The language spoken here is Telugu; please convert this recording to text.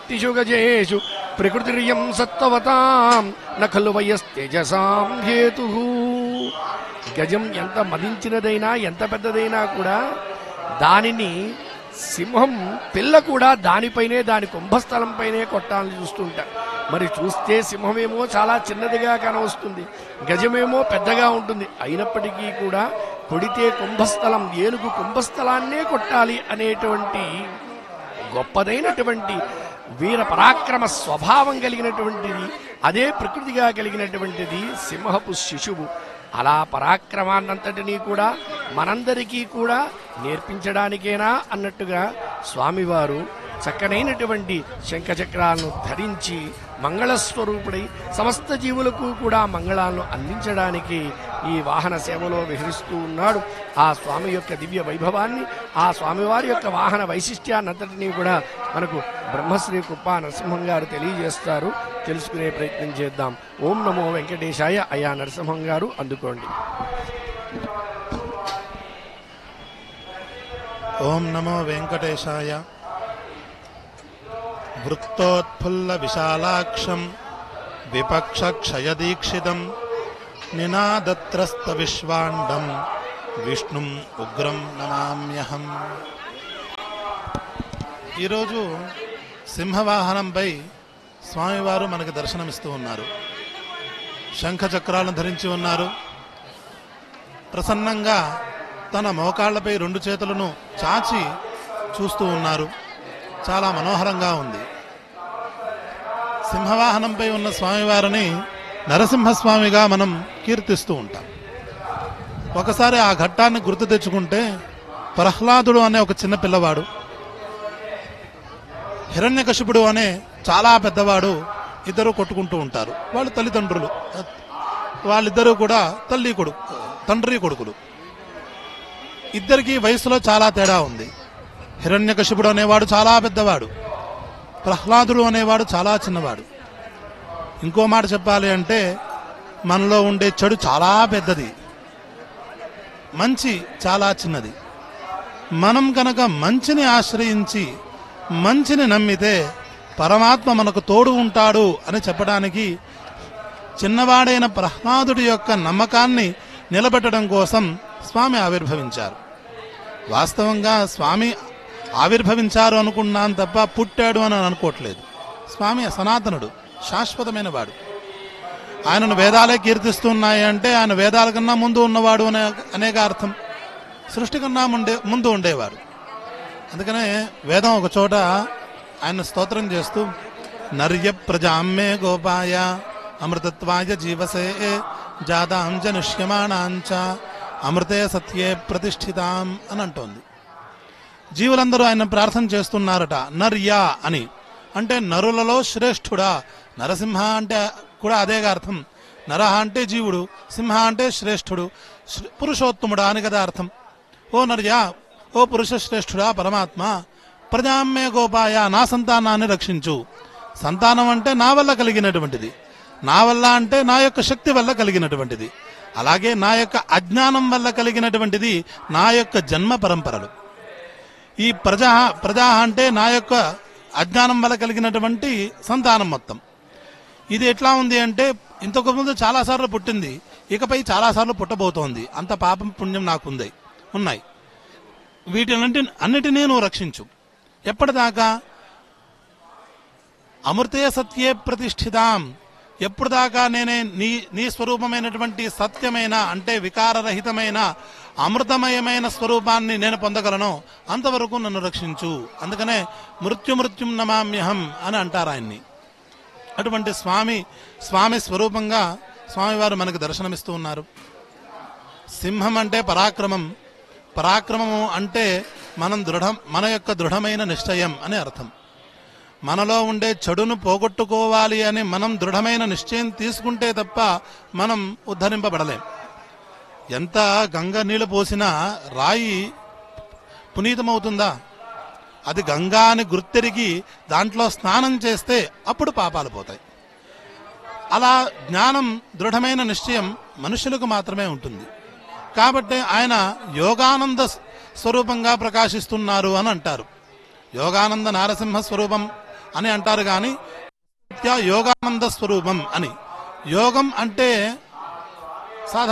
షట్టిషు గజేషు ప్రకృతిరియం సత్వతాం నఖలు వయస్తేజసాం హేతు గజం ఎంత మదించినదైనా ఎంత పెద్దదైనా కూడా దానిని సింహం పిల్ల కూడా దానిపైనే దాని కుంభస్థలంపైనే కొట్టాలని చూస్తుంటారు మరి చూస్తే సింహమేమో చాలా చిన్నదిగా కనవస్తుంది గజమేమో పెద్దగా ఉంటుంది అయినప్పటికీ కూడా కొడితే కుంభస్థలం ఏనుగు కుంభస్థలాన్నే కొట్టాలి అనేటువంటి గొప్పదైనటువంటి వీర పరాక్రమ స్వభావం కలిగినటువంటిది అదే ప్రకృతిగా కలిగినటువంటిది సింహపు శిశువు అలా పరాక్రమాన్నంతటినీ కూడా మనందరికీ కూడా నేర్పించడానికేనా అన్నట్టుగా స్వామివారు చక్కనైనటువంటి శంఖచక్రాలను ధరించి మంగళస్వరూపుడై సమస్త జీవులకు కూడా మంగళాలను అందించడానికి ఈ వాహన సేవలో విహరిస్తూ ఉన్నాడు ఆ స్వామి యొక్క దివ్య వైభవాన్ని ఆ స్వామివారి యొక్క వాహన వైశిష్ట్యాన్నంతటినీ కూడా మనకు బ్రహ్మశ్రీ కృపా నరసింహం గారు తెలియజేస్తారు తెలుసుకునే ప్రయత్నం చేద్దాం ఓం నమో వెంకటేశాయ అయా నరసింహం గారు అందుకోండి ఓం నమో వెంకటేశాయ వృత్తోత్ఫుల్ల విశాలాక్షం విపక్ష క్షయదీక్షితం నినాదత్రస్త విశ్వాండం విష్ణుం ఉగ్రం నమామ్యహం ఈరోజు సింహవాహనంపై స్వామివారు మనకి దర్శనమిస్తూ ఉన్నారు శంఖ చక్రాలను ధరించి ఉన్నారు ప్రసన్నంగా తన మోకాళ్లపై రెండు చేతులను చాచి చూస్తూ ఉన్నారు చాలా మనోహరంగా ఉంది సింహవాహనంపై ఉన్న స్వామివారిని నరసింహస్వామిగా మనం కీర్తిస్తూ ఉంటాం ఒకసారి ఆ ఘట్టాన్ని గుర్తు తెచ్చుకుంటే ప్రహ్లాదుడు అనే ఒక చిన్న పిల్లవాడు హిరణ్యకశిపుడు అనే చాలా పెద్దవాడు ఇద్దరు కొట్టుకుంటూ ఉంటారు వాళ్ళు తల్లిదండ్రులు వాళ్ళిద్దరూ కూడా తల్లి కొడుకు తండ్రి కొడుకులు ఇద్దరికి వయసులో చాలా తేడా ఉంది హిరణ్యకశిపుడు అనేవాడు చాలా పెద్దవాడు ప్రహ్లాదుడు అనేవాడు చాలా చిన్నవాడు ఇంకో మాట చెప్పాలి అంటే మనలో ఉండే చెడు చాలా పెద్దది మంచి చాలా చిన్నది మనం కనుక మంచిని ఆశ్రయించి మంచిని నమ్మితే పరమాత్మ మనకు తోడు ఉంటాడు అని చెప్పడానికి చిన్నవాడైన ప్రహ్లాదుడి యొక్క నమ్మకాన్ని నిలబెట్టడం కోసం స్వామి ఆవిర్భవించారు వాస్తవంగా స్వామి ఆవిర్భవించారు అనుకున్నాను తప్ప పుట్టాడు అని అనుకోవట్లేదు స్వామి సనాతనుడు శాశ్వతమైన వాడు ఆయనను వేదాలే కీర్తిస్తున్నాయి అంటే ఆయన వేదాల కన్నా ముందు ఉన్నవాడు అనే అనేక అర్థం సృష్టి కన్నా ముందే ముందు ఉండేవాడు అందుకనే వేదం ఒక చోట ఆయన స్తోత్రం చేస్తూ నర్య ప్రజామ్మే గోపాయ అమృతత్వాయ జీవసే జాతాం జనుష్యమాణాంచ అమృతే సత్యే ప్రతిష్ఠితాం అని అంటోంది జీవులందరూ ఆయన ప్రార్థన చేస్తున్నారట నర్యా అని అంటే నరులలో శ్రేష్ఠుడా నరసింహ అంటే కూడా అదేగా అర్థం నరహ అంటే జీవుడు సింహ అంటే శ్రేష్ఠుడు శ్రే- పురుషోత్తముడా అని కదా అర్థం ఓ నర్యా ఓ పురుష శ్రేష్ఠుడా పరమాత్మ ప్రజామ్మే గోపాయ నా సంతానాన్ని రక్షించు సంతానం అంటే నా వల్ల కలిగినటువంటిది నా వల్ల అంటే నా యొక్క శక్తి వల్ల కలిగినటువంటిది అలాగే నా యొక్క అజ్ఞానం వల్ల కలిగినటువంటిది నా యొక్క జన్మ పరంపరలు ఈ ప్రజా ప్రజా అంటే నా యొక్క అజ్ఞానం వల్ల కలిగినటువంటి సంతానం మొత్తం ఇది ఎట్లా ఉంది అంటే ఇంతకు ముందు చాలాసార్లు పుట్టింది ఇకపై చాలాసార్లు పుట్టబోతోంది అంత పాపం పుణ్యం నాకుంది ఉన్నాయి వీటినంటి అన్నిటినీ నువ్వు రక్షించు ఎప్పటిదాకా అమృతే సత్యే ప్రతిష్ఠితాం ఎప్పుడు దాకా నేనే నీ నీ స్వరూపమైనటువంటి సత్యమైన అంటే వికారరహితమైన అమృతమయమైన స్వరూపాన్ని నేను పొందగలను అంతవరకు నన్ను రక్షించు అందుకనే మృత్యు మృత్యుం నమామ్యహం అని అంటారు ఆయన్ని అటువంటి స్వామి స్వామి స్వరూపంగా స్వామివారు మనకు దర్శనమిస్తూ ఉన్నారు సింహం అంటే పరాక్రమం పరాక్రమము అంటే మనం దృఢం మన యొక్క దృఢమైన నిశ్చయం అని అర్థం మనలో ఉండే చెడును పోగొట్టుకోవాలి అని మనం దృఢమైన నిశ్చయం తీసుకుంటే తప్ప మనం ఉద్ధరింపబడలేం ఎంత గంగ నీళ్లు పోసినా రాయి పునీతమవుతుందా అది గంగా అని గుర్తెరిగి దాంట్లో స్నానం చేస్తే అప్పుడు పాపాలు పోతాయి అలా జ్ఞానం దృఢమైన నిశ్చయం మనుషులకు మాత్రమే ఉంటుంది కాబట్టి ఆయన యోగానంద స్వరూపంగా ప్రకాశిస్తున్నారు అని అంటారు యోగానంద నారసింహ స్వరూపం అని అంటారు కానీ యోగానంద స్వరూపం అని యోగం అంటే సాధారణ